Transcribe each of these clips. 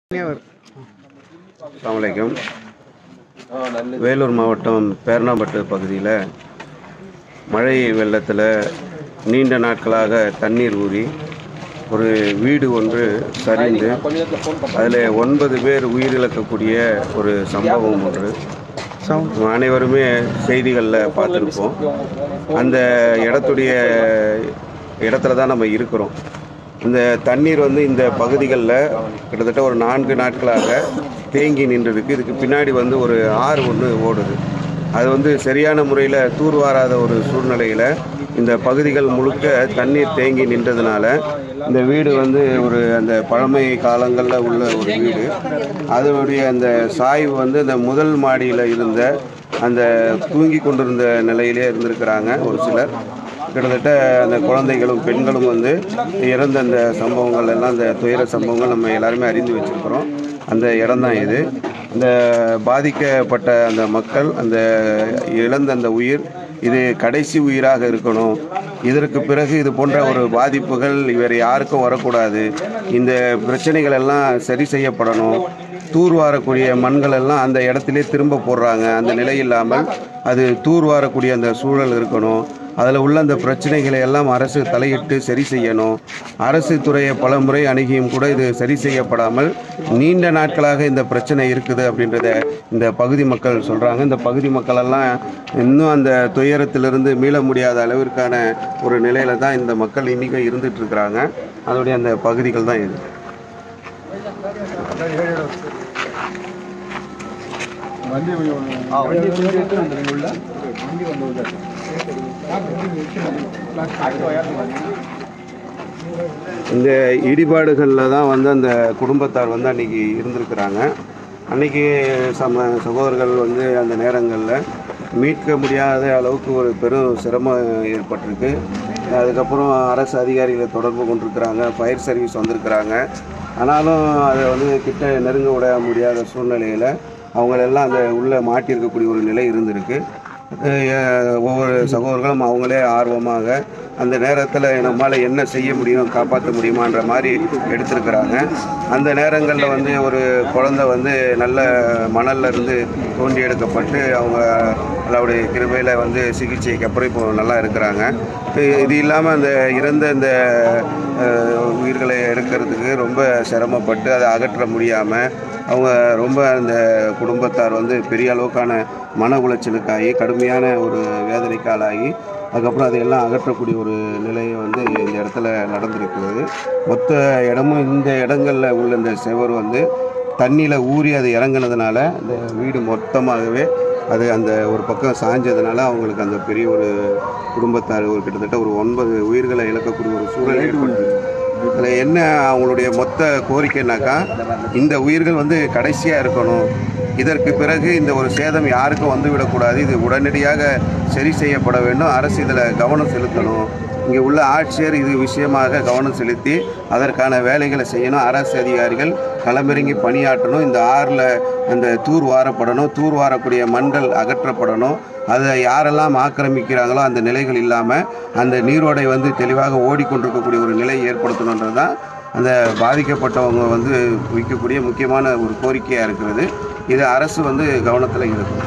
அஸ்ஸலாமு அலைக்கும் வேலூர் மாவட்டம் பேரணாம்பட்டு பகுதியில் மழை வெள்ளத்தில் நீண்ட நாட்களாக தண்ணீர் ஊறி ஒரு வீடு ஒன்று சரிந்து அதில் ஒன்பது பேர் உயிரிழக்கக்கூடிய ஒரு சம்பவம் ஒன்று நம்ம அனைவருமே செய்திகளில் பார்த்துருப்போம் அந்த இடத்துடைய இடத்துல தான் நம்ம இருக்கிறோம் இந்த தண்ணீர் வந்து இந்த பகுதிகளில் கிட்டத்தட்ட ஒரு நான்கு நாட்களாக தேங்கி நின்றுருக்கு இதுக்கு பின்னாடி வந்து ஒரு ஆறு ஒன்று ஓடுது அது வந்து சரியான முறையில் தூர்வாராத ஒரு சூழ்நிலையில் இந்த பகுதிகள் முழுக்க தண்ணீர் தேங்கி நின்றதுனால இந்த வீடு வந்து ஒரு அந்த பழமை காலங்களில் உள்ள ஒரு வீடு அதனுடைய அந்த சாய்வு வந்து அந்த முதல் மாடியில் இருந்த அந்த தூங்கி கொண்டிருந்த நிலையிலே இருந்திருக்கிறாங்க ஒரு சிலர் கிட்டத்தட்ட அந்த குழந்தைகளும் பெண்களும் வந்து இறந்த அந்த சம்பவங்கள் எல்லாம் அந்த துயர சம்பவங்கள் நம்ம எல்லாருமே அறிந்து வச்சிருக்கிறோம் அந்த இடம்தான் இது இந்த பாதிக்கப்பட்ட அந்த மக்கள் அந்த இழந்த அந்த உயிர் இது கடைசி உயிராக இருக்கணும் இதற்கு பிறகு இது போன்ற ஒரு பாதிப்புகள் இவர் யாருக்கும் வரக்கூடாது இந்த பிரச்சனைகள் எல்லாம் சரி செய்யப்படணும் தூர்வாரக்கூடிய மண்கள் எல்லாம் அந்த இடத்திலே திரும்ப போடுறாங்க அந்த நிலை இல்லாமல் அது தூர்வாரக்கூடிய அந்த சூழல் இருக்கணும் அதில் உள்ள அந்த பிரச்சனைகளை எல்லாம் அரசு தலையிட்டு சரி செய்யணும் அரசு துறையை பல முறை அணுகியும் கூட இது சரி செய்யப்படாமல் நீண்ட நாட்களாக இந்த பிரச்சனை இருக்குது அப்படின்றத இந்த பகுதி மக்கள் சொல்கிறாங்க இந்த பகுதி மக்கள் எல்லாம் இன்னும் அந்த துயரத்திலிருந்து மீள முடியாத அளவிற்கான ஒரு நிலையில தான் இந்த மக்கள் இன்றைக்கும் இருந்துட்டு இருக்கிறாங்க அதோடைய அந்த பகுதிகள் தான் இது இந்த இடிபாடுகளில் தான் வந்து அந்த குடும்பத்தார் வந்து அன்னைக்கு இருந்திருக்கிறாங்க அன்னைக்கு சம சகோதரர்கள் வந்து அந்த நேரங்களில் மீட்க முடியாத அளவுக்கு ஒரு பெரும் சிரமம் ஏற்பட்டிருக்கு அதுக்கப்புறம் அரசு அதிகாரிகளை தொடர்பு கொண்டிருக்கிறாங்க ஃபயர் சர்வீஸ் வந்திருக்கிறாங்க ஆனாலும் அதை வந்து கிட்ட நெருங்க விட முடியாத சூழ்நிலையில் அவங்களெல்லாம் அந்த உள்ளே மாட்டியிருக்கக்கூடிய ஒரு நிலை இருந்திருக்கு அஹ் ஒவ்வொரு சகோதரர்களும் அவங்களே ஆர்வமாக அந்த நேரத்தில் நம்மால் என்ன செய்ய முடியும் காப்பாற்ற முடியுமான்ற மாதிரி எடுத்திருக்கிறாங்க அந்த நேரங்களில் வந்து ஒரு குழந்தை வந்து நல்ல மணல்ல இருந்து தோண்டி எடுக்கப்பட்டு அவங்க அவருடைய கிருபையில் வந்து சிகிச்சைக்கு அப்புறம் இப்போ நல்லா இருக்கிறாங்க இது- இது இல்லாமல் அந்த இறந்த இந்த அஹ், உயிர்களை எடுக்கிறதுக்கு ரொம்ப சிரமப்பட்டு அதை அகற்ற முடியாமல் அவங்க ரொம்ப அந்த குடும்பத்தார் வந்து பெரிய அளவுக்கான மன உளைச்சலுக்காகி கடுமையான ஒரு வேதனைக்கு ஆளாகி அதுக்கப்புறம் அதையெல்லாம் அகற்றக்கூடிய ஒரு நிலை வந்து இந்த இடத்துல நடந்திருக்கிறது மொத்த இடமும் இந்த இடங்களில் உள்ள இந்த செவர் வந்து தண்ணியில் ஊறி அது இறங்குனதுனால இந்த வீடு மொத்தமாகவே அது அந்த ஒரு பக்கம் சாஞ்சதுனால அவங்களுக்கு அந்த பெரிய ஒரு குடும்பத்தார் ஒரு கிட்டத்தட்ட ஒரு ஒன்பது உயிர்களை இழக்கக்கூடிய ஒரு சூழல் ஏற்படுது இதில் என்ன அவங்களுடைய மொத்த கோரிக்கைனாக்கா இந்த உயிர்கள் வந்து கடைசியாக இருக்கணும் இதற்கு பிறகு இந்த ஒரு சேதம் யாருக்கும் வந்துவிடக்கூடாது இது உடனடியாக சரி செய்யப்பட வேண்டும் அரசு இதில் கவனம் செலுத்தணும் இங்கே உள்ள ஆட்சியர் இது விஷயமாக கவனம் செலுத்தி அதற்கான வேலைகளை செய்யணும் அரசு அதிகாரிகள் களமிறங்கி பணியாற்றணும் இந்த ஆறில் அந்த தூர் வாரப்படணும் தூர் வாரக்கூடிய மண்கள் அகற்றப்படணும் அதை யாரெல்லாம் ஆக்கிரமிக்கிறாங்களோ அந்த நிலைகள் இல்லாமல் அந்த நீரோடை வந்து தெளிவாக ஓடிக்கொண்டிருக்கக்கூடிய ஒரு நிலை ஏற்படுத்தணுன்றது தான் அந்த பாதிக்கப்பட்டவங்க வந்து வைக்கக்கூடிய முக்கியமான ஒரு கோரிக்கையாக இருக்கிறது இது அரசு வந்து கவனத்தில் இருக்கும்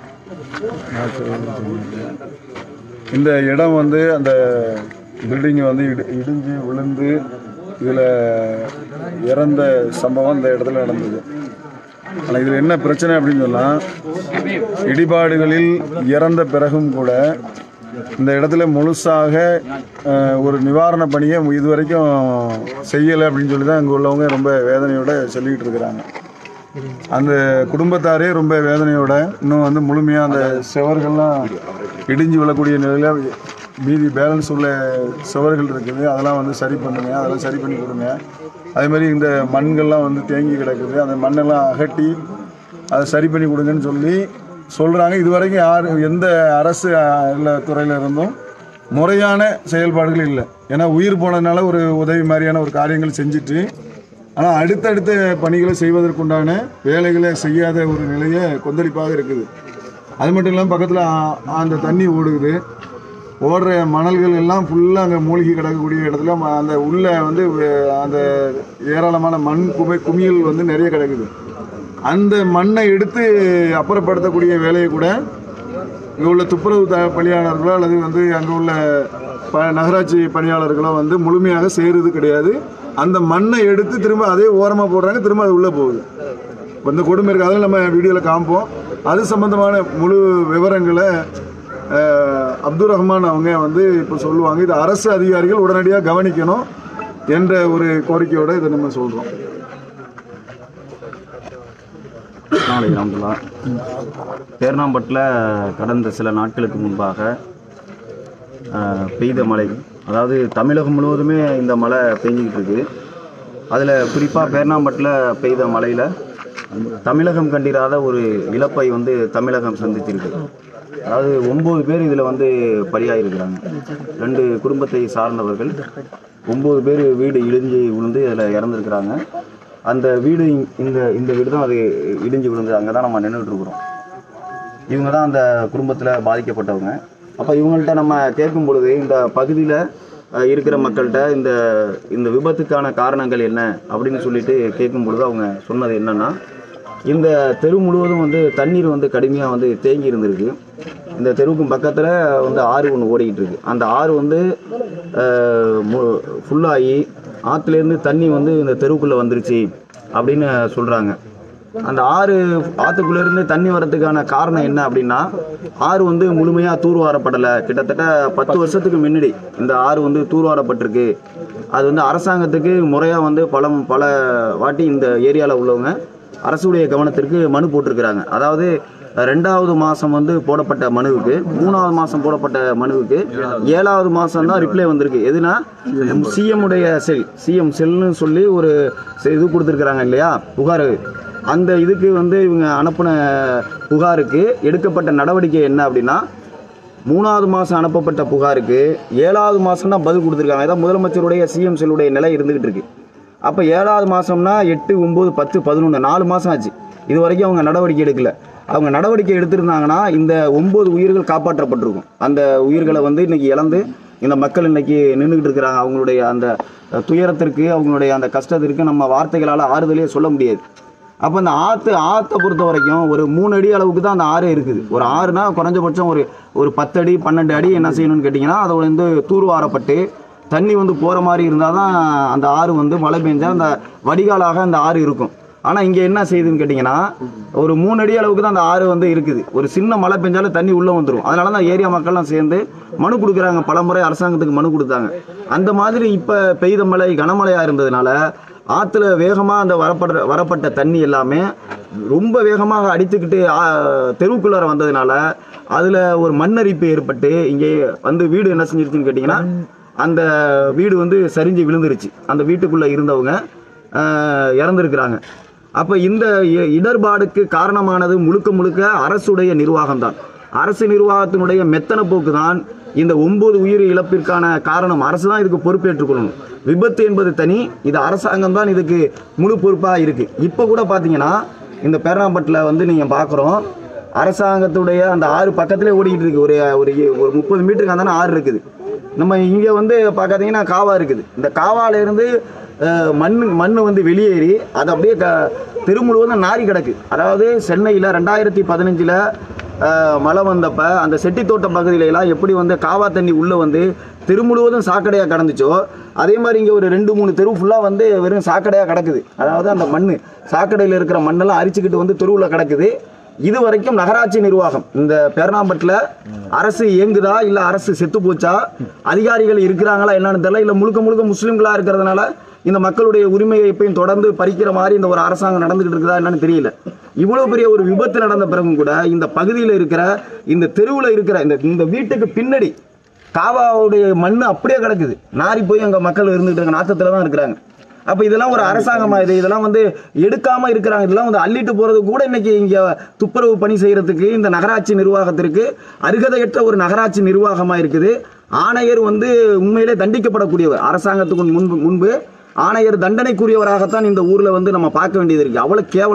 இந்த இடம் வந்து அந்த பில்டிங் வந்து இடி இடிஞ்சு விழுந்து இதில் இறந்த சம்பவம் இந்த இடத்துல நடந்தது ஆனால் இதில் என்ன பிரச்சனை அப்படின்னு சொன்னால் இடிபாடுகளில் இறந்த பிறகும் கூட இந்த இடத்துல முழுசாக அஹ், ஒரு நிவாரண பணியை இதுவரைக்கும் செய்யலை அப்படின்னு சொல்லி தான் இங்கே உள்ளவங்க ரொம்ப வேதனையோட சொல்லிக்கிட்டு இருக்கிறாங்க அந்த குடும்பத்தாரே ரொம்ப வேதனையோட இன்னும் வந்து முழுமையாக அந்த சுவர்கள்லாம் இடிஞ்சு விழக்கூடிய நிலையில் மீதி பேலன்ஸ் உள்ள சுவர்கள் இருக்குது அதெல்லாம் வந்து சரி பண்ணுங்க அதெல்லாம் சரி பண்ணி கொடுங்க அதே மாதிரி இந்த மண்கள்லாம் வந்து தேங்கி கிடக்குது அந்த மண்ணெல்லாம் அகட்டி அதை சரி பண்ணி கொடுங்கன்னு சொல்லி சொல்கிறாங்க இது வரைக்கும் யார் எந்த அரசு அஹ், இல்ல துறையில் இருந்தும் முறையான செயல்பாடுகள் இல்லை ஏன்னா உயிர் போனதுனால ஒரு உதவி மாதிரியான ஒரு காரியங்கள் செஞ்சுட்டு ஆனால் அடுத்தடுத்த பணிகளை செய்வதற்குண்டான வேலைகளை செய்யாத ஒரு நிலையை கொந்தளிப்பாக இருக்குது அது மட்டும் இல்லாமல் பக்கத்தில் அந்த தண்ணி ஓடுது ஓடுற மணல்கள் எல்லாம் ஃபுல்லாக அங்கே மூழ்கி கிடக்கக்கூடிய இடத்துல ம- அந்த உள்ள வந்து வே- அந்த ஏராளமான மண் குமை குமியல் வந்து நிறைய கிடக்குது அந்த மண்ணை எடுத்து அப்புறப்படுத்தக்கூடிய வேலையை கூட இங்கே உள்ள துப்புரவு த பணியாளர்களோ அல்லது வந்து அங்கே உள்ள ப நகராட்சி பணியாளர்களோ வந்து முழுமையாக செய்கிறது கிடையாது அந்த மண்ணை எடுத்து திரும்ப அதே ஓரமாக போடுறாங்க திரும்ப அது உள்ளே போகுது இப்ப இந்த கொடுமை இருக்குது அதில் நம்ம வீடியோவில் காமிப்போம் அது சம்பந்தமான முழு விவரங்களை அஹ், அப்துல் ரஹ்மான் அவங்க வந்து இப்போ சொல்லுவாங்க இது அரசு அதிகாரிகள் உடனடியாக கவனிக்கணும் என்ற ஒரு கோரிக்கையோட இதை நம்ம சொல்கிறோம் நாளை ராம்துல்லா பேர்ணாம்பட்டில் கடந்த சில நாட்களுக்கு முன்பாக ஆஹ், பெய்த மழை அதாவது தமிழகம் முழுவதுமே இந்த மழை பெஞ்சிக்கிட்டு இருக்கு அதில் குறிப்பாக பேர்ணாம்பட்டில் பெய்த மழையில் தமிழகம் கண்டிராத ஒரு இழப்பை வந்து தமிழகம் சந்திச்சிருக்கு அதாவது ஒம்பது பேர் இதில் வந்து பலியாயிருக்கிறாங்க ரெண்டு குடும்பத்தை சார்ந்தவர்கள் ஒம்பது பேர் வீடு இடிஞ்சு விழுந்து அதில் இறந்துருக்கிறாங்க அந்த வீடு இ- இந்த இந்த வீடு தான் அது இடிஞ்சு விழுந்து அங்கே தான் நம்ம நின்றுட்டு இருக்கிறோம் இவங்க தான் அந்த குடும்பத்தில் பாதிக்கப்பட்டவங்க அப்போ இவங்கள்ட்ட நம்ம கேட்கும் பொழுது இந்த பகுதியில் இருக்கிற மக்கள்கிட்ட இந்த இந்த விபத்துக்கான காரணங்கள் என்ன அப்படின்னு சொல்லிட்டு கேட்கும் பொழுது அவங்க சொன்னது என்னன்னா இந்த தெரு முழுவதும் வந்து தண்ணீர் வந்து கடுமையாக வந்து தேங்கி இருந்திருக்கு இந்த தெருவுக்கும் பக்கத்தில் வந்து ஆறு ஒன்று ஓடிக்கிட்டு இருக்கு அந்த ஆறு வந்து ஃபுல்லாகி ஆற்றுலேருந்து தண்ணி வந்து இந்த தெருவுக்குள்ளே வந்துருச்சு அப்படின்னு சொல்கிறாங்க அந்த ஆறு ஆற்றுக்குள்ள இருந்து தண்ணி வரதுக்கான காரணம் என்ன அப்படின்னா ஆறு வந்து முழுமையாக தூர்வாரப்படலை கிட்டத்தட்ட பத்து வருஷத்துக்கு முன்னாடி இந்த ஆறு வந்து தூர்வாரப்பட்டிருக்கு அது வந்து அரசாங்கத்துக்கு முறையாக வந்து பல பல வாட்டி இந்த ஏரியாவில் உள்ளவங்க அரசுடைய கவனத்திற்கு மனு போட்டிருக்கிறாங்க அதாவது ரெண்டாவது மாதம் வந்து போடப்பட்ட மனுவுக்கு மூணாவது மாதம் போடப்பட்ட மனுவுக்கு ஏழாவது மாதம் தான் ரிப்ளை வந்திருக்கு எதுனா சிஎம் உடைய செல் சிஎம் செல்னு சொல்லி ஒரு செ- இது கொடுத்துருக்குறாங்க இல்லையா புகார் அந்த இதுக்கு வந்து இவங்க அனுப்பின புகாருக்கு எடுக்கப்பட்ட நடவடிக்கை என்ன அப்படின்னா மூணாவது மாதம் அனுப்பப்பட்ட புகாருக்கு ஏழாவது மாதம் தான் பதில் கொடுத்துருக்காங்க இதான் முதலமைச்சருடைய சிஎம் செல்லுடைய நிலை இருந்துகிட்டு இருக்கு அப்போ ஏழாவது மாதம்னா எட்டு ஒம்பது பத்து பதினொன்று நாலு மாதம் ஆச்சு இது வரைக்கும் அவங்க நடவடிக்கை எடுக்கல அவங்க நடவடிக்கை எடுத்திருந்தாங்கன்னா இந்த ஒம்பது உயிர்கள் காப்பாற்றப்பட்டிருக்கும் அந்த உயிர்களை வந்து இன்னைக்கு இழந்து இந்த மக்கள் இன்னைக்கு நின்றுக்கிட்டு இருக்கிறாங்க அவங்களுடைய அந்த துயரத்திற்கு அவங்களுடைய அந்த கஷ்டத்திற்கு நம்ம வார்த்தைகளால் ஆறுதலே சொல்ல முடியாது அப்போ அந்த ஆற்று ஆற்றை பொறுத்த வரைக்கும் ஒரு மூணு அடி அளவுக்கு தான் அந்த ஆறு இருக்குது ஒரு ஆறுனா குறைஞ்சபட்சம் ஒரு ஒரு பத்து அடி பன்னெண்டு அடி என்ன செய்யணும்னு கேட்டிங்கன்னா அதை வந்து தூர்வாரப்பட்டு தண்ணி வந்து போகிற மாதிரி இருந்தால் தான் அந்த ஆறு வந்து மழை பெஞ்சா அந்த வடிகாலாக அந்த ஆறு இருக்கும் ஆனால் இங்கே என்ன செய்யுதுன்னு கேட்டிங்கன்னா ஒரு மூணு அடி அளவுக்கு தான் அந்த ஆறு வந்து இருக்குது ஒரு சின்ன மழை பெஞ்சாலும் தண்ணி உள்ளே வந்துடும் அதனால தான் ஏரியா மக்கள்லாம் சேர்ந்து மனு கொடுக்குறாங்க பலமுறை அரசாங்கத்துக்கு மனு கொடுத்தாங்க அந்த மாதிரி இப்போ பெய்த மழை கனமழையாக இருந்ததுனால ஆற்றுல வேகமாக அந்த வரப்படுற வரப்பட்ட தண்ணி எல்லாமே ரொம்ப வேகமாக அடித்துக்கிட்டு ஆ, தெருவுக்குள்ளார வந்ததுனால அதில் ஒரு மண்ணரிப்பு ஏற்பட்டு இங்கே வந்து வீடு என்ன செஞ்சிருச்சுன்னு கேட்டிங்கன்னா அந்த வீடு வந்து சரிஞ்சு விழுந்துருச்சு அந்த வீட்டுக்குள்ளே இருந்தவங்க ஆஹ், இறந்துருக்கிறாங்க அப்போ இந்த இ- இடர்பாடுக்கு காரணமானது முழுக்க முழுக்க அரசுடைய நிர்வாகம்தான் அரசு நிர்வாகத்தினுடைய மெத்தன போக்கு தான் இந்த ஒன்பது உயிர் இழப்பிற்கான காரணம் அரசு தான் இதுக்கு பொறுப்பேற்றுக்கொள்ளணும் விபத்து என்பது தனி இது அரசாங்கம் தான் இதுக்கு முழு பொறுப்பாக இருக்கு இப்போ கூட பார்த்தீங்கன்னா இந்த பேராம்பட்டில் வந்து நீங்கள் பார்க்குறோம் அரசாங்கத்துடைய அந்த ஆறு பக்கத்திலே ஓடிக்கிட்டு இருக்கு ஒரு ஒரு ஒரு முப்பது மீட்டருக்கு அந்த ஆறு இருக்குது நம்ம இங்கே வந்து பார்க்காதீங்கன்னா காவா இருக்குது இந்த காவால இருந்து அஹ், மண் மண் வந்து வெளியேறி அது அப்படியே க தெரு முழுவதும் நாரி கிடக்கு அதாவது சென்னையில் ரெண்டாயிரத்தி பதினஞ்சில் மழை வந்தப்ப அந்த செட்டித்தோட்ட பகுதியில எல்லாம் எப்படி வந்து காவா தண்ணி உள்ளே வந்து தெரு முழுவதும் சாக்கடையாக கடந்துச்சோ அதே மாதிரி இங்கே ஒரு ரெண்டு மூணு தெரு ஃபுல்லாக வந்து வெறும் சாக்கடையாக கிடக்குது அதாவது அந்த மண் சாக்கடையில் இருக்கிற மண்ணெல்லாம் அரிச்சுக்கிட்டு வந்து தெருவில் கிடக்குது இது வரைக்கும் நகராட்சி நிர்வாகம் இந்த பேரணாம்பட்டில் அரசு இயங்குதா இல்லை அரசு செத்து போச்சா அதிகாரிகள் இருக்கிறாங்களா என்னன்னு தெரியல இல்லை முழுக்க முழுக்க முஸ்லீம்களா இருக்கிறதுனால இந்த மக்களுடைய உரிமையை எப்பயும் தொடர்ந்து பறிக்கிற மாதிரி இந்த ஒரு அரசாங்கம் நடந்துகிட்டு இருக்குதா என்னன்னு தெரியல இவ்வளவு பெரிய ஒரு விபத்து நடந்த பிறகும் கூட இந்த பகுதியில் இருக்கிற இந்த தெருவில் இருக்கிற இந்த இந்த வீட்டுக்கு பின்னாடி காவாவுடைய மண் அப்படியே கிடக்குது நாரி போய் அங்கே மக்கள் இருந்துகிட்டு இருக்க நாத்தத்தில் தான் இருக்கிறாங்க அப்போ இதெல்லாம் ஒரு அரசாங்கமா இது இதெல்லாம் வந்து எடுக்காம இருக்கிறாங்க இதெல்லாம் வந்து அள்ளிட்டு போறது கூட இன்னைக்கு இங்க துப்புரவு பணி செய்யறதுக்கு இந்த நகராட்சி நிர்வாகத்திற்கு அருகதையற்ற ஒரு நகராட்சி நிர்வாகமா இருக்குது ஆணையர் வந்து உண்மையிலே தண்டிக்கப்படக்கூடியவர் அரசாங்கத்துக்கு முன்பு முன்பு ஆணையர் தண்டனைக்குரியவராகத்தான் இந்த ஊர்ல வந்து நம்ம பார்க்க வேண்டியது இருக்கு அவ்வளவு கேவலம்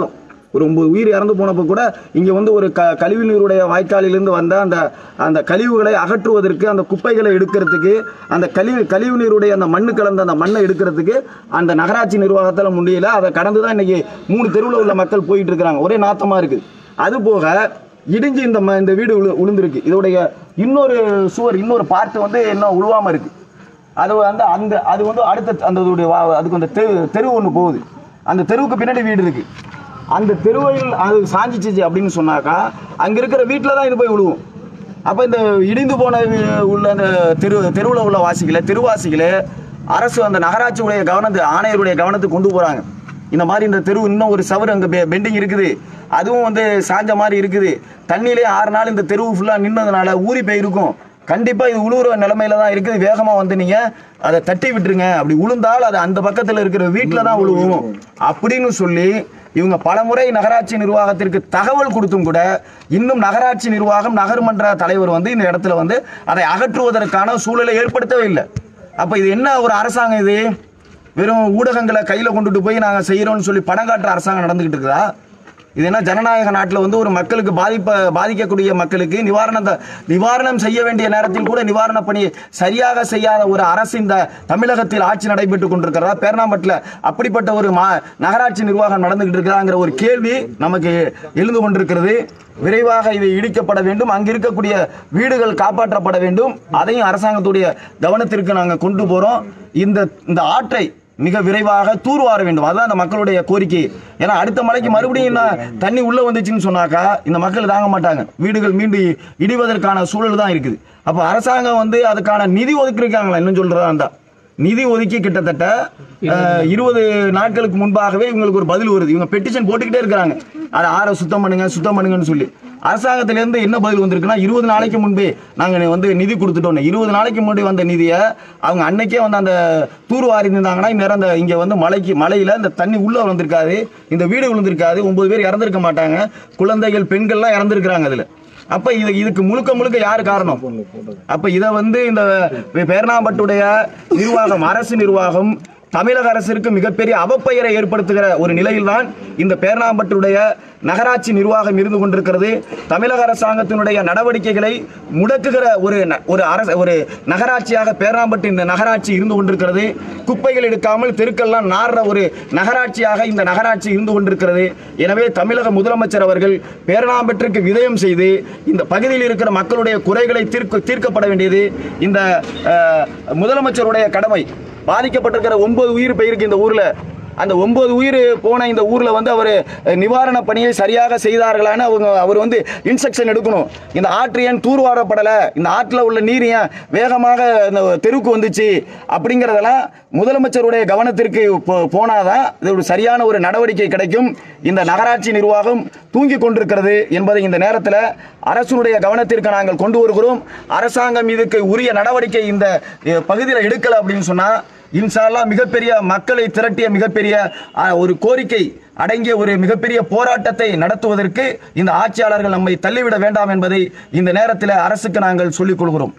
ஒரு ஒன்பது உயிர் இறந்து போனப்போ கூட இங்கே வந்து ஒரு க கழிவு நீருடைய வாய்க்காலிலிருந்து வந்த அந்த அந்த கழிவுகளை அகற்றுவதற்கு அந்த குப்பைகளை எடுக்கிறதுக்கு அந்த கழிவு கழிவு நீருடைய அந்த மண்ணு கலந்த அந்த மண்ணை எடுக்கிறதுக்கு அந்த நகராட்சி நிர்வாகத்தால் முடியல அதை கடந்து தான் இன்னைக்கு மூணு தெருவில் உள்ள மக்கள் போயிட்டு இருக்கிறாங்க ஒரே நாத்தமாக இருக்குது அது போக இடிஞ்சு இந்த ம- இந்த வீடு விழு விழுந்திருக்கு இதோடைய இன்னொரு சுவர் இன்னொரு பார்ட் வந்து இன்னும் உழுவாம இருக்கு அது வந்து அந்த அது வந்து அடுத்த அந்த இதோடைய வா- அதுக்கு அந்த தெரு தெரு ஒன்று போகுது அந்த தெருவுக்கு பின்னாடி வீடு இருக்கு அந்த தெருவில் அது சாஞ்சிச்சிச்சு அப்படின்னு சொன்னாக்கா அங்க இருக்கிற வீட்டில் தான் இது போய் விழுவும் அப்போ இந்த இடிந்து போன வீ- உள்ள அந்த தெரு தெருவில் உள்ள வாசிகளை தெருவாசிகளை அரசு அந்த நகராட்சியுடைய கவனத்து ஆணையருடைய கவனத்துக்கு கொண்டு போறாங்க இந்த மாதிரி இந்த தெரு இன்னும் ஒரு சவர் அங்கே பெண்டிங் இருக்குது அதுவும் வந்து சாஞ்ச மாதிரி இருக்குது தண்ணியிலே ஆறு நாள் இந்த தெருவு ஃபுல்லாக நின்னதுனால ஊறி போயிருக்கும் கண்டிப்பாக இது உழுவுற நிலைமையில தான் இருக்குது வேகமாக வந்து நீங்கள் அதை தட்டி விட்டுருங்க அப்படி உளுந்தால் அது அந்த பக்கத்தில் இருக்கிற வீட்டில் தான் உழுவும் அப்படின்னு சொல்லி இவங்க பலமுறை நகராட்சி நிர்வாகத்திற்கு தகவல் கொடுத்தும் கூட இன்னும் நகராட்சி நிர்வாகம் நகர்மன்ற தலைவர் வந்து இந்த இடத்துல வந்து அதை அகற்றுவதற்கான சூழலை ஏற்படுத்தவே இல்லை அப்போ இது என்ன ஒரு அரசாங்கம் இது வெறும் ஊடகங்களை கையில் கொண்டுட்டு போய் நாங்கள் செய்கிறோம்னு சொல்லி பணம் காட்டுற அரசாங்கம் நடந்துகிட்டு இருக்குதா இது என்ன ஜனநாயக நாட்டில் வந்து ஒரு மக்களுக்கு பாதிப்ப பாதிக்கக்கூடிய மக்களுக்கு நிவாரணத்தை நிவாரணம் செய்ய வேண்டிய நேரத்தில் கூட நிவாரண பணி சரியாக செய்யாத ஒரு அரசு இந்த தமிழகத்தில் ஆட்சி நடைபெற்று கொண்டிருக்கிறதா பேரணாம்பட்டில் அப்படிப்பட்ட ஒரு மா நகராட்சி நிர்வாகம் நடந்துகிட்டு இருக்கிறாங்கிற ஒரு கேள்வி நமக்கு எழுந்து கொண்டிருக்கிறது விரைவாக இவை இடிக்கப்பட வேண்டும் அங்கு இருக்கக்கூடிய வீடுகள் காப்பாற்றப்பட வேண்டும் அதையும் அரசாங்கத்துடைய கவனத்திற்கு நாங்கள் கொண்டு போறோம் இந்த இந்த ஆற்றை மிக விரைவாக தூர்வார வேண்டும் அதுதான் அந்த மக்களுடைய கோரிக்கை ஏன்னா அடுத்த மலைக்கு மறுபடியும் இன்னும் தண்ணி உள்ள வந்துச்சுன்னு சொன்னாக்கா இந்த மக்கள் தாங்க மாட்டாங்க வீடுகள் மீண்டும் இடிவதற்கான சூழல் தான் இருக்குது அப்போ அரசாங்கம் வந்து அதுக்கான நிதி ஒதுக்கிருக்காங்களா இன்னும் சொல்றதா இருந்தா நிதி ஒதுக்கி கிட்டத்தட்ட அஹ், இருபது நாட்களுக்கு முன்பாகவே இவங்களுக்கு ஒரு பதில் வருது இவங்க பெட்டிஷன் போட்டுக்கிட்டே இருக்கிறாங்க அதை ஆற சுத்தம் பண்ணுங்க சுத்தம் பண்ணுங்கன்னு சொல்லி அரசாங்கத்திலேருந்து என்ன பதில் வந்திருக்குன்னா இருபது நாளைக்கு முன்பே நாங்கள் வந்து நிதி கொடுத்துட்டோம் இருபது நாளைக்கு முன்னாடி வந்த நிதியை அவங்க அன்னைக்கே வந்து அந்த தூர்வாரி இருந்தாங்கன்னா இந்நேரம் அந்த இங்கே வந்து மலைக்கு மலையில் இந்த தண்ணி உள்ளே வந்திருக்காது இந்த வீடு விழுந்திருக்காது ஒன்பது பேர் இறந்திருக்க மாட்டாங்க குழந்தைகள் பெண்கள்லாம் இறந்திருக்கிறாங்க அதில் அப்ப இது இதுக்கு முழுக்க முழுக்க யார் காரணம் அப்ப இதை வந்து இந்த பேரணாம்பட்டுடைய நிர்வாகம் அரசு நிர்வாகம் தமிழக அரசிற்கு மிகப்பெரிய அவப்பெயரை ஏற்படுத்துகிற ஒரு நிலையில்தான் இந்த பேரணாம்பட்டுடைய நகராட்சி நிர்வாகம் இருந்து கொண்டிருக்கிறது தமிழக அரசாங்கத்தினுடைய நடவடிக்கைகளை முடக்குகிற ஒரு ந- ஒரு அரசு ஒரு நகராட்சியாக பேரணாம்பட்டு இந்த நகராட்சி இருந்து கொண்டிருக்கிறது குப்பைகள் எடுக்காமல் தெருக்கெல்லாம் நாடுற ஒரு நகராட்சியாக இந்த நகராட்சி இருந்து கொண்டிருக்கிறது எனவே தமிழக முதலமைச்சர் அவர்கள் பேரணாம்பட்டிற்கு விதயம் செய்து இந்த பகுதியில் இருக்கிற மக்களுடைய குறைகளை தீர்க்க தீர்க்கப்பட வேண்டியது இந்த அஹ், முதலமைச்சருடைய கடமை பாதிக்கப்பட்டிருக்கிற ஒன்பது உயிர் போயிருக்கு இந்த ஊர்ல அந்த ஒன்பது உயிர் போன இந்த ஊர்ல வந்து அவர் நிவாரண பணியை சரியாக செய்தார்களான்னு அவங்க அவர் வந்து இன்ஸ்ட்ரக்ஷன் எடுக்கணும் இந்த ஆற்று ஏன் தூர்வாரப்படலை இந்த ஆற்றில் உள்ள நீர் ஏன் வேகமாக இந்த தெருவுக்கு வந்துச்சு அப்படிங்கிறதெல்லாம் முதலமைச்சருடைய கவனத்திற்கு போ- போனாதான் இது ஒரு சரியான ஒரு நடவடிக்கை கிடைக்கும் இந்த நகராட்சி நிர்வாகம் தூங்கி கொண்டிருக்கிறது என்பதை இந்த நேரத்தில் அரசுடைய கவனத்திற்கு நாங்கள் கொண்டு வருகிறோம் அரசாங்கம் இதுக்கு உரிய நடவடிக்கை இந்த அஹ், பகுதியில் எடுக்கல அப்படின்னு சொன்னா இன்ஷால்லா மிகப்பெரிய மக்களை திரட்டிய மிகப்பெரிய அஹ், ஒரு கோரிக்கை அடங்கிய ஒரு மிகப்பெரிய போராட்டத்தை நடத்துவதற்கு இந்த ஆட்சியாளர்கள் நம்மை தள்ளிவிட வேண்டாம் என்பதை இந்த நேரத்தில் அரசுக்கு நாங்கள் சொல்லிக் கொள்கிறோம்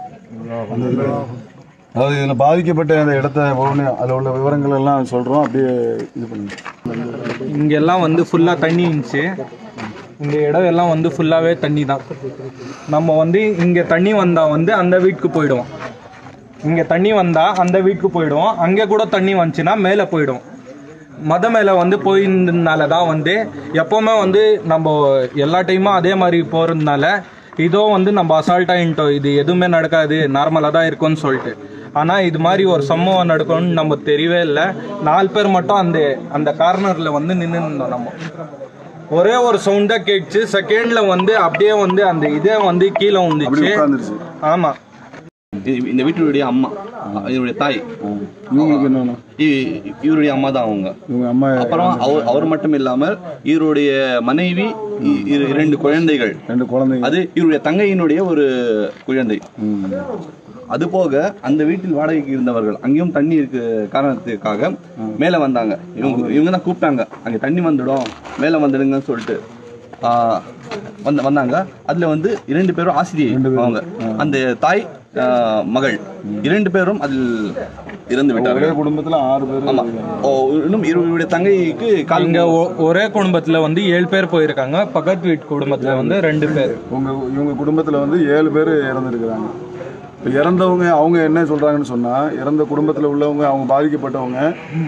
அதாவது இதில் பாதிக்கப்பட்ட அந்த இடத்த ஒவ்வொன்று அதில் உள்ள விவரங்கள் எல்லாம் சொல்கிறோம் அப்படியே இது பண்ணுங்க இங்கெல்லாம் வந்து ஃபுல்லாக தண்ணி இருந்துச்சு இந்த இடம் எல்லாம் வந்து ஃபுல்லாகவே தண்ணி தான் நம்ம வந்து இங்கே தண்ணி வந்தால் வந்து அந்த வீட்டுக்கு போயிடுவோம் இங்கே தண்ணி வந்தால் அந்த வீட்டுக்கு போயிடுவோம் அங்கே கூட தண்ணி வந்துச்சுன்னா மேலே போயிடும் மத மேலே வந்து போயிருந்ததுனால தான் வந்து எப்போவுமே வந்து நம்ம எல்லா டைமும் அதே மாதிரி போகிறதுனால இதோ வந்து நம்ம அசால்ட்டாகிட்டோம் இது எதுவுமே நடக்காது நார்மலாக தான் இருக்கும்னு சொல்லிட்டு ஆனால் இது மாதிரி ஒரு சம்பவம் நடக்கும்னு நம்ம தெரியவே இல்லை நாலு பேர் மட்டும் அந்த அந்த கார்னரில் வந்து நின்று இருந்தோம் நம்ம ஒரே ஒரு சவுண்டாக கேட்டுச்சு செகண்டில் வந்து அப்படியே வந்து அந்த இதே வந்து கீழே அப்படி வந்துச்சு உட்காந்துருச்சு ஆமாம் இது- இந்த வீட்டுடைய அம்மா இவருடைய தாய் இவங்களுக்கு என்னன்னா இ- இவருடைய அம்மா தான் அவங்க இவங்க அம்மா அப்புறம் அவர் அவர் மட்டும் இல்லாமல் இவருடைய மனைவி இ- இரு- இரண்டு குழந்தைகள் ரெண்டு குழந்தைங்க அது இவருடைய தங்கையினுடைய ஒரு குழந்தை ம். அது போக அந்த வீட்டில் வாடகைக்கு இருந்தவர்கள் அங்கேயும் தண்ணி இருக்கு காரணத்துக்காக மேலே வந்தாங்க இவங்க இவங்க தான் கூப்பிட்டாங்க அங்கே தண்ணி வந்துடும் மேலே வந்துடுங்கன்னு சொல்லிட்டு ஆ, வந்து வந்தாங்க அதுல வந்து இரண்டு பேரும் ஆசிரியை அவங்க அந்த தாய் ஆஹ், மகள் இரண்டு பேரும் அதில் இறந்து ஒரே விட்டார்கள் குடும்பத்தில் ஆறு பேர் ஆமா ஓ, இன்னும் இவருடைய தங்கைக்கு கால் இங்க ஒ- ஒரே குடும்பத்துல வந்து ஏழு பேர் போயிருக்காங்க பக்கத்து வீட்டு குடும்பத்துல வந்து ரெண்டு பேர் உங்க இவங்க குடும்பத்தில் வந்து ஏழு பேர் இறந்துருக்குறாங்க இப்போ இறந்தவங்க அவங்க என்ன சொல்றாங்கன்னு சொன்னா இறந்த குடும்பத்தில் உள்ளவங்க அவங்க பாதிக்கப்பட்டவங்க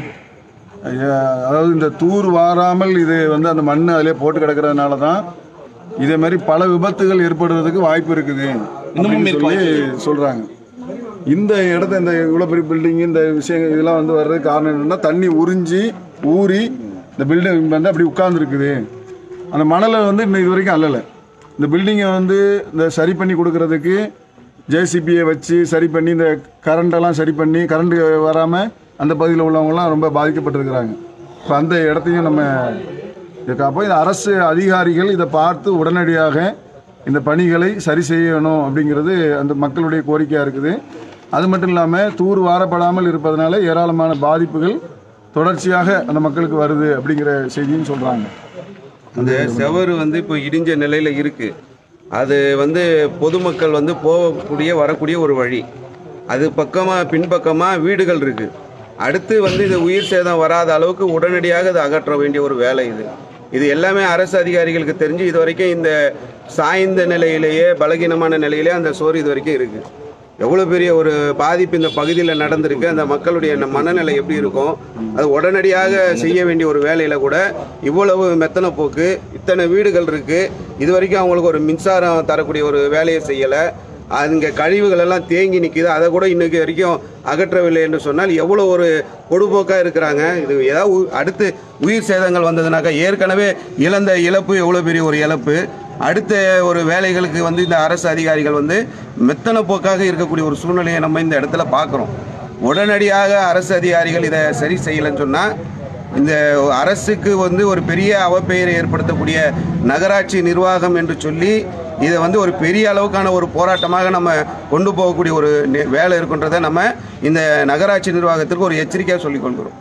அஹ், அதாவது இந்த தூர் வாராமல் இது வந்து அந்த மண் அதிலே போட்டு கிடக்கிறதுனால தான் இதே மாதிரி பல விபத்துகள் ஏற்படுறதுக்கு வாய்ப்பு இருக்குது இன்னமும் அப்படின்னு இருக்க சொல்லி சொல்றாங்க இந்த இடத்த இந்த இவ்வளோ பெரிய பில்டிங் இந்த விஷயங்கள் இதெல்லாம் வந்து வர்றதுக்கு காரணம் என்னன்னா தண்ணி உறிஞ்சி ஊறி இந்த பில்டிங் வந்து அப்படி உட்கார்ந்துருக்குது அந்த மணலை வந்து இன்னும் இது வரைக்கும் அல்லலை இந்த பில்டிங்கை வந்து இந்த சரி பண்ணி கொடுக்கறதுக்கு ஜேசிபியை வச்சு சரி பண்ணி இந்த கரண்டெல்லாம் சரி பண்ணி கரண்ட் வராமல் அந்த பகுதியில் உள்ளவங்கலாம் ரொம்ப பாதிக்கப்பட்டிருக்கிறாங்க இப்போ அந்த இடத்தையும் நம்ம இதுக்கு அப்போ இந்த அரசு அதிகாரிகள் இதை பார்த்து உடனடியாக இந்த பணிகளை சரி செய்யணும் அப்படிங்கிறது அந்த மக்களுடைய கோரிக்கையாக இருக்குது அது மட்டும் இல்லாமல் தூர் வாரப்படாமல் இருப்பதனால ஏராளமான பாதிப்புகள் தொடர்ச்சியாக அந்த மக்களுக்கு வருது அப்படிங்கிற செய்தியும் சொல்கிறாங்க அந்த செவரு வந்து இப்போ இடிஞ்ச நிலையில் இருக்கு அது வந்து பொதுமக்கள் வந்து போகக்கூடிய வரக்கூடிய ஒரு வழி அது பக்கமாக பின்பக்கமாக வீடுகள் இருக்கு அடுத்து வந்து இது உயிர் சேதம் வராத அளவுக்கு உடனடியாக அதை அகற்ற வேண்டிய ஒரு வேலை இது இது எல்லாமே அரசு அதிகாரிகளுக்கு தெரிஞ்சு இது வரைக்கும் இந்த சாய்ந்த நிலையிலேயே பலகீனமான நிலையிலே அந்த சோறு இது வரைக்கும் இருக்கு எவ்வளோ பெரிய ஒரு பாதிப்பு இந்த பகுதியில் நடந்திருக்கு அந்த மக்களுடைய ந- மனநிலை எப்படி இருக்கும் அது உடனடியாக செய்ய வேண்டிய ஒரு வேலையில் கூட இவ்வளவு மெத்தன போக்கு இத்தனை வீடுகள் இருக்கு இது வரைக்கும் அவங்களுக்கு ஒரு மின்சாரம் தரக்கூடிய ஒரு வேலையை செய்யலை அங்க கழிவுகள் எல்லாம் தேங்கி நிற்கிது அதை கூட இன்னைக்கு வரைக்கும் அகற்றவில்லை என்று சொன்னால் எவ்வளோ ஒரு பொடுபோக்காக இருக்கிறாங்க இது ஏதாவது உ- அடுத்து உயிர் சேதங்கள் வந்ததுனாக்கா ஏற்கனவே இழந்த இழப்பு எவ்வளோ பெரிய ஒரு இழப்பு அடுத்த ஒரு வேலைகளுக்கு வந்து இந்த அரசு அதிகாரிகள் வந்து மெத்தன போக்காக இருக்கக்கூடிய ஒரு சூழ்நிலையை நம்ம இந்த இடத்துல பார்க்குறோம் உடனடியாக அரசு அதிகாரிகள் இதை சரி செய்யலைன்னு சொன்னால் இந்த அரசுக்கு வந்து ஒரு பெரிய அவப்பெயரை ஏற்படுத்தக்கூடிய நகராட்சி நிர்வாகம் என்று சொல்லி இதை வந்து ஒரு பெரிய அளவுக்கான ஒரு போராட்டமாக நம்ம கொண்டு போகக்கூடிய ஒரு நெ- வேலை இருக்குன்றதை நம்ம இந்த நகராட்சி நிர்வாகத்திற்கு ஒரு எச்சரிக்கையாக சொல்லிக் கொள்கிறோம்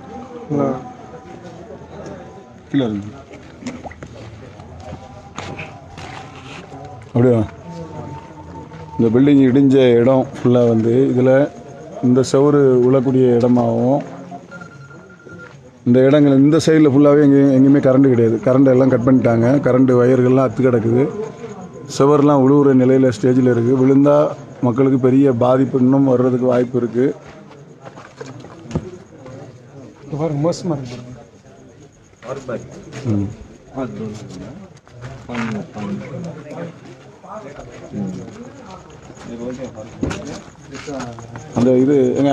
கீழே இருக்கு அப்படியா இந்த பில்டிங் இடிஞ்ச இடம் ஃபுல்லாக வந்து இதில் இந்த செவுரு உழக்கூடிய இடமாகவும் இந்த இடங்கள் இந்த சைடில் ஃபுல்லாகவே எங்கேயும் எங்கேயுமே கரண்ட் கிடையாது கரண்ட் எல்லாம் கட் பண்ணிட்டாங்க கரண்ட் வயர்கள்லாம் அத்து கிடக்குது சுவர்லாம் விழுவுற நிலையில் ஸ்டேஜில் இருக்குது விழுந்தால் மக்களுக்கு பெரிய பாதிப்பு இன்னும் வர்றதுக்கு வாய்ப்பு இருக்குது அந்த இது ஏங்க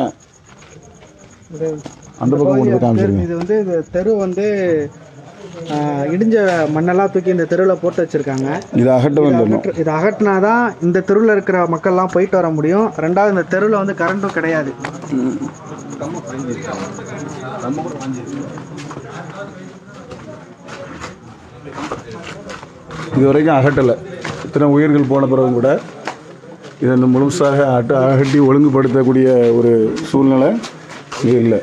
அந்த பக்கம் கொண்டு போய் காமிச்சிருங்க இது வந்து இந்த தெரு வந்து ஆஹ், இடிஞ்ச மண்ணெல்லாம் தூக்கி இந்த தெருவில் போட்டு வச்சிருக்காங்க இது அகட்ட வேண்டும் இது அகற்றினாதான் இந்த தெருவில் இருக்கிற மக்கள்லாம் போயிட்டு வர முடியும் ரெண்டாவது இந்த தெருவில் வந்து கரண்ட்டும் கிடையாது இது வரைக்கும் அகட்டலை இத்தனை உயிர்கள் போன பிறகும் கூட இதை இன்னும் முழுசாக அட்ட அகட்டி ஒழுங்குபடுத்தக்கூடிய ஒரு சூழ்நிலை இங்கே இல்லை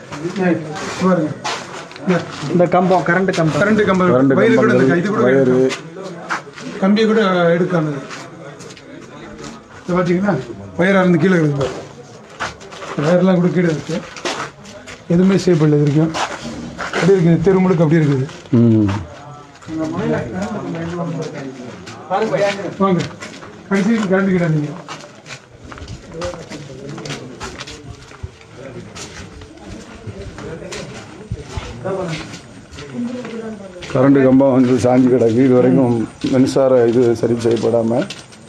இந்த கம்பம் கரண்ட் கம்பம் கரண்ட் கம்பம் கரண்ட் வயிறு கூட இந்த இது கூட வயரு கம்பியை கூட எடுக்கானது இது பார்த்தீங்கன்னா வயராக இருந்து கீழே இருக்குது பாரு. இந்த வயர்லாம் கூட கீழே இருக்கு எதுவுமே சேஃப் இல்லை இது வரைக்கும் அப்படியே இருக்குது தெரு முழுக்க அப்படியே இருக்குது ம் வாங்க கடைசி கரண்ட் கிட்ட நீங்கள் கரண்ட் கம்பம் வந்து சாஞ்சு கிடக்கு இது வரைக்கும் மின்சார இது சரி செய்யப்படாமல்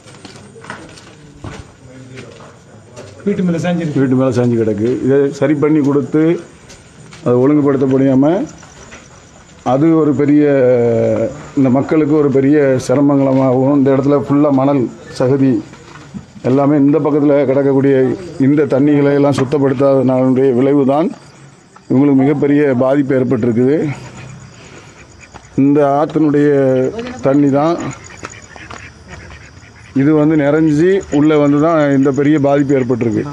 வீட்டு மேலே சாஞ்சிருக்கு வீட்டு மேலே சாஞ்சு கிடக்கு இதை சரி பண்ணி கொடுத்து அதை ஒழுங்குபடுத்த முடியாமல் அது ஒரு பெரிய இந்த மக்களுக்கு ஒரு பெரிய சிரமங்களமாகவும் இந்த இடத்துல ஃபுல்லாக மணல் சகதி எல்லாமே இந்த பக்கத்தில் கிடக்கக்கூடிய இந்த தண்ணிகளை எல்லாம் சுத்தப்படுத்தாதனாலுடைய விளைவு தான் இவங்களுக்கு மிகப்பெரிய பாதிப்பு ஏற்பட்டிருக்குது இந்த ஆற்றினுடைய தண்ணி தான் இது வந்து நிறைஞ்சி உள்ளே வந்து தான் இந்த பெரிய பாதிப்பு ஏற்பட்டிருக்கு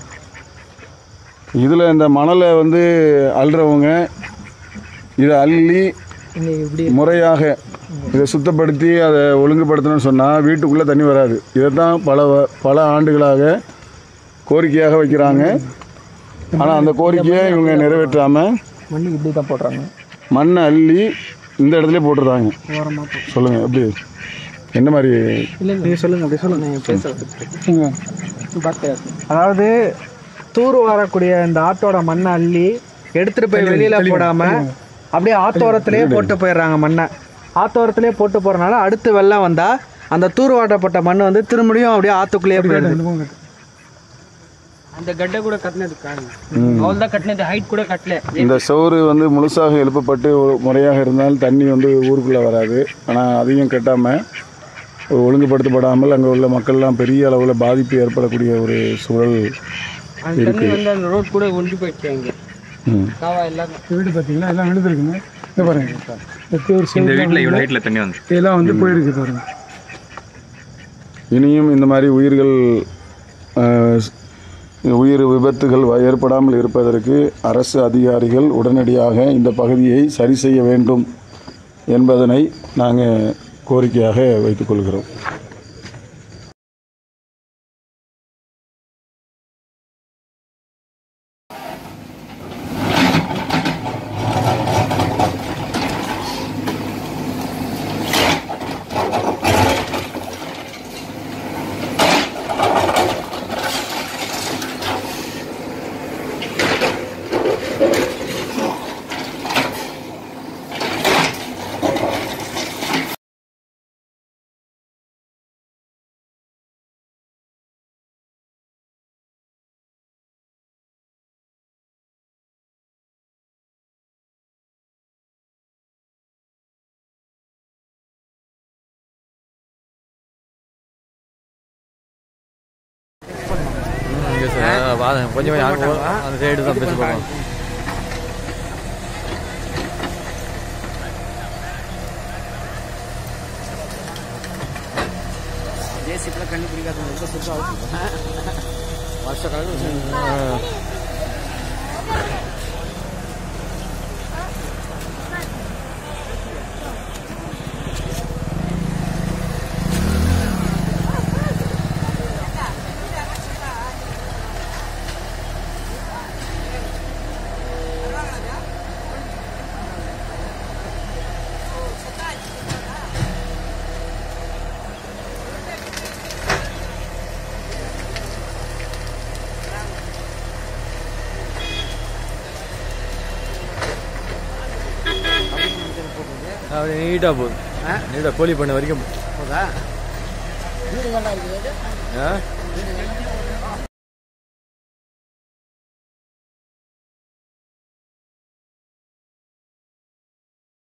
இதில் இந்த மணலை வந்து அள்ளுறவங்க இதை அள்ளி முறையாக இதை சுத்தப்படுத்தி அதை ஒழுங்குபடுத்தணும்னு சொன்னால் வீட்டுக்குள்ளே தண்ணி வராது இதை தான் பல வ- பல ஆண்டுகளாக கோரிக்கையாக வைக்கிறாங்க ஆனால் அந்த கோரிக்கையை இவங்க நிறைவேற்றாமல் மண்ணு இப்படி தான் போடுறாங்க மண்ணை அள்ளி இந்த இடத்துல போட்டுருந்தாங்க ஓரமாக சொல்லுங்கள் எப்படி என்ன மாதிரி இல்லை நீங்கள் சொல்லுங்கள் அப்படி சொல்லுங்கள் நீங்கள் பேசுறது அதாவது தூர் வரக்கூடிய இந்த ஆட்டோட மண்ணை அள்ளி எடுத்துட்டு போய் வெளியில போடாம அப்படியே ஆத்தோரத்திலேயே போட்டு போயிடுறாங்க மண்ணை ஆத்தோரத்திலேயே போட்டு போறனால அடுத்து வெள்ளம் வந்தா அந்த தூர் வாட்டப்பட்ட மண் வந்து திரும்பியும் அப்படியே ஆத்துக்குள்ளேயே போயிடுது அந்த கட்டை கூட கட்டினது காரணம் அவள் தான் கட்டினது ஹைட் கூட கட்டல இந்த சோறு வந்து முழுசாக எழுப்பப்பட்டு ஒரு முறையாக இருந்தால் தண்ணி வந்து ஊருக்குள்ளே வராது ஆனால் அதையும் கட்டாமல் ஒழுங்குபடுத்தப்படாமல் அங்கே உள்ள மக்கள்லாம் பெரிய அளவில் பாதிப்பு ஏற்படக்கூடிய ஒரு சூழல் அந்த தண்ணி வந்து அந்த ரோட் கூட ஒன்றி போயிடுச்சு அங்கே ம். காவா எல்லாம் வீடு பார்த்தீங்களா எல்லாம் விழுந்துருக்குங்க இந்த பாருங்க இந்த தேர் இந்த சேர் வீட்டில் இவ்வளோ ஹைட்டில் தண்ணி வந்து இதெல்லாம் வந்து போயிருக்கு பாருங்க இனியும் இந்த மாதிரி உயிர்கள் அஹ், உயிர் விபத்துகள் வ- ஏற்படாமல் இருப்பதற்கு அரசு அதிகாரிகள் உடனடியாக இந்த பகுதியை சரி செய்ய வேண்டும் என்பதனை நாங்கள் கோரிக்கையாக வைத்துக்கொள்கிறோம் கொஞ்சம் அந்த சைடு தான் பேச போகிறோம் ஜேசிப்பில் கண்டுபிடிக்காத ரொம்ப சுத்தம் வருஷ கணக்கு அப்படி நீட்டாக போகுது நீட்டாக கோழி பண்ண வரைக்கும் போதா ஆ